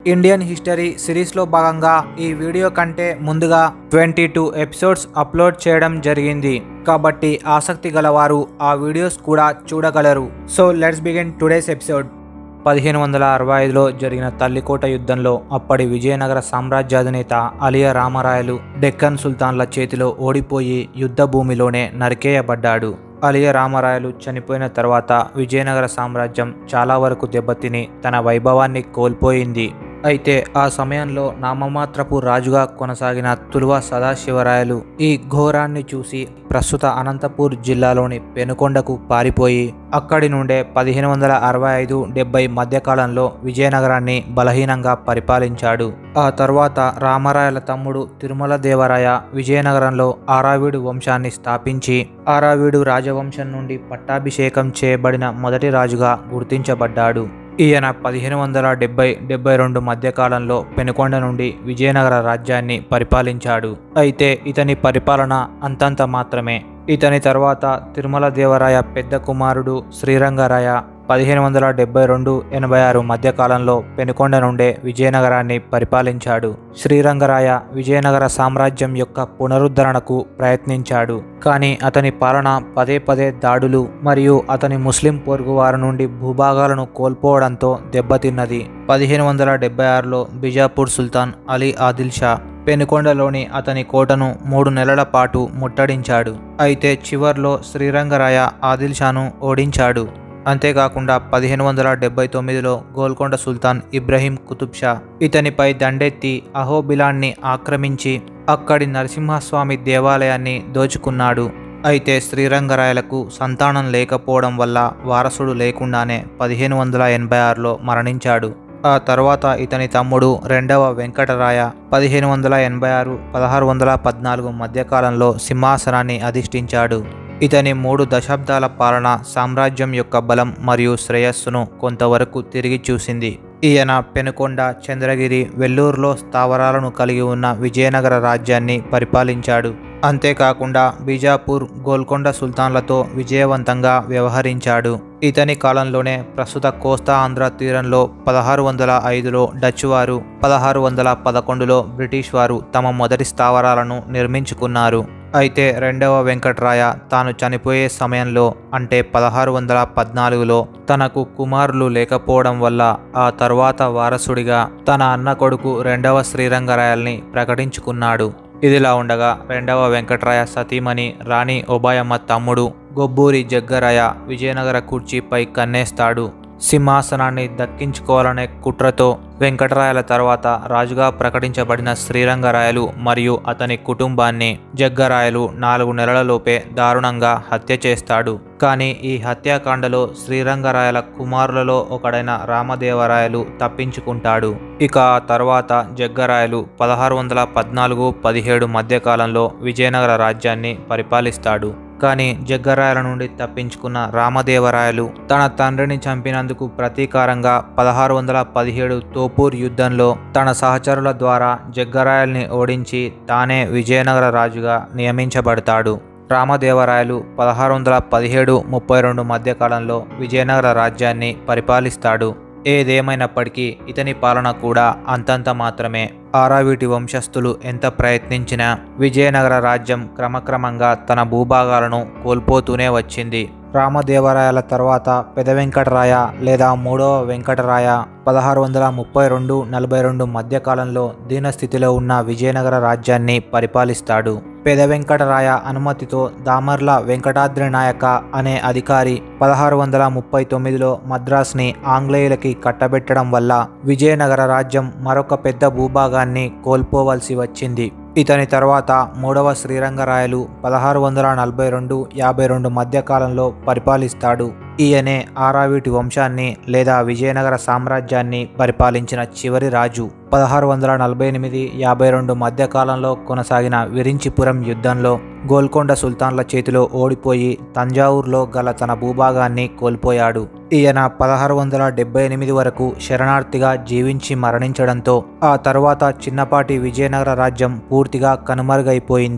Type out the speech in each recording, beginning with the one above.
Indian history సిరీస్లో భాగంగా ఈ వీడియో కంటే ముందుగా ట్వంటీ టూ ఎపిసోడ్స్ అప్లోడ్ చేయడం జరిగింది కాబట్టి ఆసక్తి గలవారు ఆ వీడియోస్ కూడా చూడగలరు so let's begin today's episode పదిహేను వందల అరవై ఐదులో జరిగిన తల్లికోట యుద్ధంలో అప్పటి విజయనగర సామ్రాజ్యాధినేత అలియా రామరాయలు డెక్కన్ సుల్తాన్ల చేతిలో ఓడిపోయి యుద్ధ భూమిలోనే నరికేయబడ్డాడు అలియ రామరాయలు చనిపోయిన తర్వాత విజయనగర సామ్రాజ్యం చాలా వరకు దెబ్బతిని తన వైభవాన్ని కోల్పోయింది అయితే ఆ సమయంలో నామమాత్రపు రాజుగా కొనసాగిన తులువ సదాశివరాయలు ఈ ఘోరాన్ని చూసి ప్రస్తుత అనంతపూర్ జిల్లాలోని పెనుకొండకు పారిపోయి అక్కడి నుండే పదిహేను వందల అరవై ఐదు డెబ్బై మధ్యకాలంలో విజయనగరాన్ని బలహీనంగా పరిపాలించాడు ఆ తర్వాత రామరాయల తమ్ముడు తిరుమల దేవరాయ విజయనగరంలో ఆరావీడు వంశాన్ని స్థాపించి ఆరావీడు రాజవంశం నుండి పట్టాభిషేకం చేయబడిన మొదటి రాజుగా గుర్తించబడ్డాడు ఈయన పదిహేను వందల డెబ్బై డెబ్బై రెండు మధ్యకాలంలో పెనుకొండ నుండి విజయనగర రాజ్యాన్ని పరిపాలించాడు అయితే ఇతని పరిపాలన అంతంత మాత్రమే ఇతని తర్వాత తిరుమల దేవరాయ పెద్ద కుమారుడు శ్రీరంగరాయ పదిహేను వందల డెబ్బై రెండు ఎనభై ఆరు మధ్యకాలంలో పెనుకొండ నుండే విజయనగరాన్ని పరిపాలించాడు శ్రీరంగరాయ విజయనగర సామ్రాజ్యం యొక్క పునరుద్ధరణకు ప్రయత్నించాడు కానీ అతని పాలన పదే పదే దాడులు మరియు అతని ముస్లిం పొరుగువారి నుండి భూభాగాలను కోల్పోవడంతో దెబ్బతిన్నది పదిహేను వందల డెబ్బై ఆరులో బిజాపూర్ సుల్తాన్ అలీ ఆదిల్ షా పెనుకొండలోని అతని కోటను మూడు నెలల పాటు ముట్టడించాడు అయితే చివర్లో శ్రీరంగరాయ ఆదిల్ షాను ఓడించాడు అంతేకాకుండా పదిహేను వందల డెబ్బై తొమ్మిదిలో గోల్కొండ సుల్తాన్ ఇబ్రహీం కుతుబ్ షా ఇతనిపై దండెత్తి అహోబిలాన్ని ఆక్రమించి అక్కడి నరసింహస్వామి దేవాలయాన్ని దోచుకున్నాడు అయితే శ్రీరంగరాయలకు సంతానం లేకపోవడం వల్ల వారసుడు లేకుండానే పదిహేను వందల ఎనభై ఆరులో మరణించాడు ఆ తర్వాత ఇతని తమ్ముడు రెండవ వెంకటరాయ పదిహేను వందల ఎనభై ఆరు పదహారు వందల పద్నాలుగు మధ్యకాలంలో సింహాసనాన్ని అధిష్ఠించాడు ఇతని మూడు దశాబ్దాల పాలన సామ్రాజ్యం యొక్క బలం మరియు శ్రేయస్సును కొంతవరకు తిరిగి చూసింది ఈయన పెనుకొండ చంద్రగిరి వెల్లూరులో స్థావరాలను కలిగి ఉన్న విజయనగర రాజ్యాన్ని పరిపాలించాడు అంతేకాకుండా బీజాపూర్ గోల్కొండ సుల్తాన్లతో విజయవంతంగా వ్యవహరించాడు ఇతని కాలంలోనే ప్రస్తుత కోస్తా ఆంధ్ర తీరంలో పదహారు వందల ఐదులో డచ్ వారు పదహారు వందల పదకొండులో బ్రిటిష్ వారు తమ మొదటి స్థావరాలను నిర్మించుకున్నారు అయితే రెండవ వెంకట్రాయ తాను చనిపోయే సమయంలో అంటే పదహారు వందల పద్నాలుగులో తనకు కుమారులు లేకపోవడం వల్ల ఆ తర్వాత వారసుడిగా తన అన్న కొడుకు రెండవ శ్రీరంగరాయల్ని ప్రకటించుకున్నాడు ఇదిలా ఉండగా రెండవ వెంకట్రాయ సతీమణి రాణి ఒబాయమ్మ తమ్ముడు గొబ్బూరి జగ్గరాయ విజయనగర కుర్చీపై కన్నేస్తాడు సింహాసనాన్ని దక్కించుకోవాలనే కుట్రతో వెంకటరాయల తర్వాత రాజుగా ప్రకటించబడిన శ్రీరంగరాయలు మరియు అతని కుటుంబాన్ని జగ్గరాయలు నాలుగు నెలలలోపే దారుణంగా హత్య చేస్తాడు కానీ ఈ హత్యాకాండలో శ్రీరంగరాయల కుమారులలో ఒకడైన రామదేవరాయలు తప్పించుకుంటాడు ఇక ఆ తర్వాత జగ్గరాయలు పదహారు వందల పద్నాలుగు పదిహేడు మధ్యకాలంలో విజయనగర రాజ్యాన్ని పరిపాలిస్తాడు కానీ జగ్గరాయల నుండి తప్పించుకున్న రామదేవరాయలు తన తండ్రిని చంపినందుకు ప్రతీకారంగా పదహారు వందల పదిహేడు తోపూర్ యుద్ధంలో తన సహచరుల ద్వారా జగ్గరాయల్ని ఓడించి తానే విజయనగర రాజుగా నియమించబడతాడు రామదేవరాయలు పదహారు వందల పదిహేడు ముప్పై రెండు మధ్యకాలంలో విజయనగర రాజ్యాన్ని పరిపాలిస్తాడు ఏదేమైనప్పటికీ ఇతని పాలన కూడా అంతంత మాత్రమే ఆరావీటి వంశస్థులు ఎంత ప్రయత్నించినా విజయనగర రాజ్యం క్రమక్రమంగా తన భూభాగాలను కోల్పోతూనే వచ్చింది రామదేవరాయల తర్వాత పెద వెంకటరాయ లేదా మూడవ వెంకటరాయ పదహారు వందల ముప్పై రెండు నలభై రెండు మధ్యకాలంలో దీనస్థితిలో ఉన్న విజయనగర రాజ్యాన్ని పరిపాలిస్తాడు పెద వెంకటరాయ అనుమతితో దామర్ల వెంకటాద్రి నాయక అనే అధికారి పదహారు వందల ముప్పై తొమ్మిదిలో మద్రాస్ని ఆంగ్లేయులకి కట్టబెట్టడం వల్ల విజయనగర రాజ్యం మరొక పెద్ద భూభాగాన్ని కోల్పోవలసి వచ్చింది ఇతని తర్వాత మూడవ శ్రీరంగరాయలు పదహారు వందల నలభై రెండు యాభై రెండు మధ్యకాలంలో పరిపాలిస్తాడు ఈయనే ఆరావీటి వంశాన్ని లేదా విజయనగర సామ్రాజ్యాన్ని పరిపాలించిన చివరి రాజు పదహారు వందల నలభై ఎనిమిది యాభై రెండు మధ్యకాలంలో కొనసాగిన విరించిపురం యుద్ధంలో గోల్కొండ సుల్తాన్ల చేతిలో ఓడిపోయి తంజావూరులో గల తన భూభాగాన్ని కోల్పోయాడు ఈయన పదహారు వందల డెబ్బై ఎనిమిది వరకు శరణార్థిగా జీవించి మరణించడంతో ఆ తరువాత చిన్నపాటి విజయనగర రాజ్యం పూర్తిగా కనుమరుగైపోయింది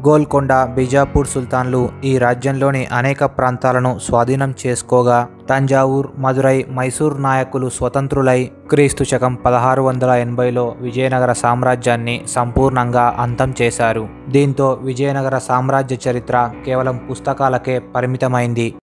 గోల్కొండ బిజాపూర్ సుల్తాన్లు ఈ రాజ్యంలోని అనేక ప్రాంతాలను స్వాధీనం చేసుకోగా తంజావూర్ మదురై మైసూర్ నాయకులు స్వతంత్రులై క్రీస్తు శకం పదహారు వందల ఎనభైలో విజయనగర సామ్రాజ్యాన్ని సంపూర్ణంగా అంతం చేశారు దీంతో విజయనగర సామ్రాజ్య చరిత్ర కేవలం పుస్తకాలకే పరిమితమైంది